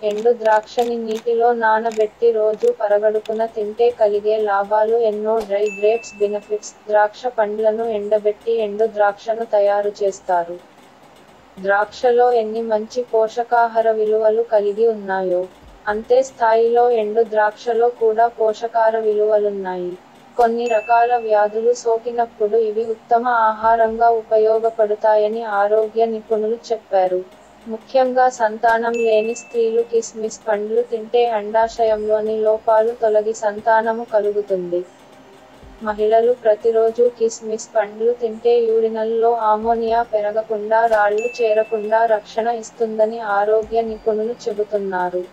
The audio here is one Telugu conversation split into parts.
ఎండు ద్రాక్షని నీటిలో నానబెట్టి రోజు పరగడుపున తింటే కలిగే లాభాలు ఎన్నో డ్రై గ్రేప్స్ బెనిఫిట్స్ ద్రాక్ష పండ్లను ఎండబెట్టి ఎండు ద్రాక్షను తయారు చేస్తారు ద్రాక్షలో ఎన్ని మంచి పోషకాహార విలువలు కలిగి ఉన్నాయో అంతే స్థాయిలో ఎండు ద్రాక్షలో కూడా పోషకార విలువలున్నాయి కొన్ని రకాల వ్యాధులు సోకినప్పుడు ఇవి ఉత్తమ ఆహారంగా ఉపయోగపడతాయని ఆరోగ్య నిపుణులు చెప్పారు ముఖ్యంగా సంతానం లేని స్త్రీలు కిస్మిస్ పండ్లు తింటే అండాశయంలోని లోపాలు తొలగి సంతానము కలుగుతుంది మహిళలు ప్రతిరోజు కిస్మిస్ పండ్లు తింటే యూరినల్లో ఆమోనియా పెరగకుండా రాళ్లు చేరకుండా రక్షణ ఇస్తుందని ఆరోగ్య నిపుణులు చెబుతున్నారు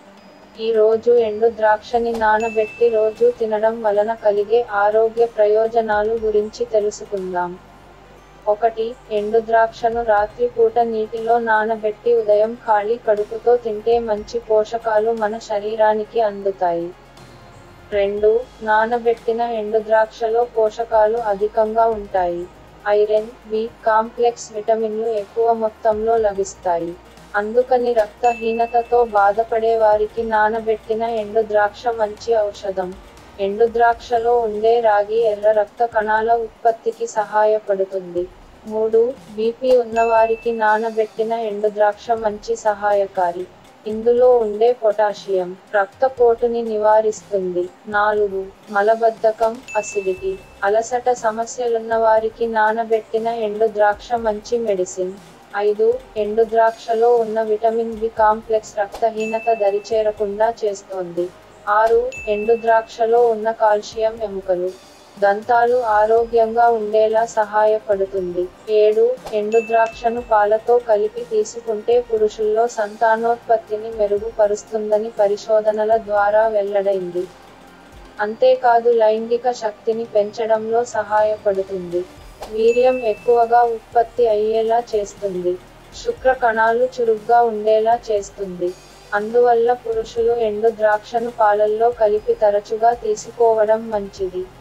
ఈ రోజు ఎండు ద్రాక్షని నానబెట్టి రోజు తినడం వలన కలిగే ఆరోగ్య ప్రయోజనాలు గురించి తెలుసుకుందాం ఒకటి ఎండు ద్రాక్షను రాత్రిపూట నీటిలో నానబెట్టి ఉదయం ఖాళీ కడుపుతో తింటే మంచి పోషకాలు మన శరీరానికి అందుతాయి రెండు నానబెట్టిన ఎండు ద్రాక్షలో పోషకాలు అధికంగా ఉంటాయి ఐరన్ బి కాంప్లెక్స్ విటమిన్లు ఎక్కువ మొత్తంలో లభిస్తాయి అందుకని రక్తహీనతతో బాధపడే వారికి నానబెట్టిన ఎండు ద్రాక్ష మంచి ఔషధం ఎండు ద్రాక్షలో ఉండే రాగి ఎర్ర రక్త కణాల ఉత్పత్తికి సహాయపడుతుంది మూడు బీపీ ఉన్నవారికి నానబెట్టిన ఎండు ద్రాక్ష మంచి సహాయకారి ఇందులో ఉండే పొటాషియం రక్తపోటుని నివారిస్తుంది నాలుగు మలబద్ధకం అసిడిటీ అలసట సమస్యలున్న వారికి నానబెట్టిన ఎండు ద్రాక్ష మంచి మెడిసిన్ ఐదు ఎండు ద్రాక్షలో ఉన్న విటమిన్ బి కాంప్లెక్స్ రక్తహీనత దరిచేరకుండా చేస్తోంది ఆరు ఎండు ద్రాక్షలో ఉన్న కాల్షియం ఎముకలు దంతాలు ఆరోగ్యంగా ఉండేలా సహాయపడుతుంది ఏడు ఎండు ద్రాక్షను పాలతో కలిపి తీసుకుంటే పురుషుల్లో సంతానోత్పత్తిని మెరుగుపరుస్తుందని పరిశోధనల ద్వారా వెల్లడైంది అంతేకాదు లైంగిక శక్తిని పెంచడంలో సహాయపడుతుంది వీర్యం ఎక్కువగా ఉత్పత్తి అయ్యేలా చేస్తుంది శుక్ర కణాలు చురుగ్గా ఉండేలా చేస్తుంది అందువల్ల పురుషులు ఎండు ద్రాక్షను పాలల్లో కలిపి తరచుగా తీసుకోవడం మంచిది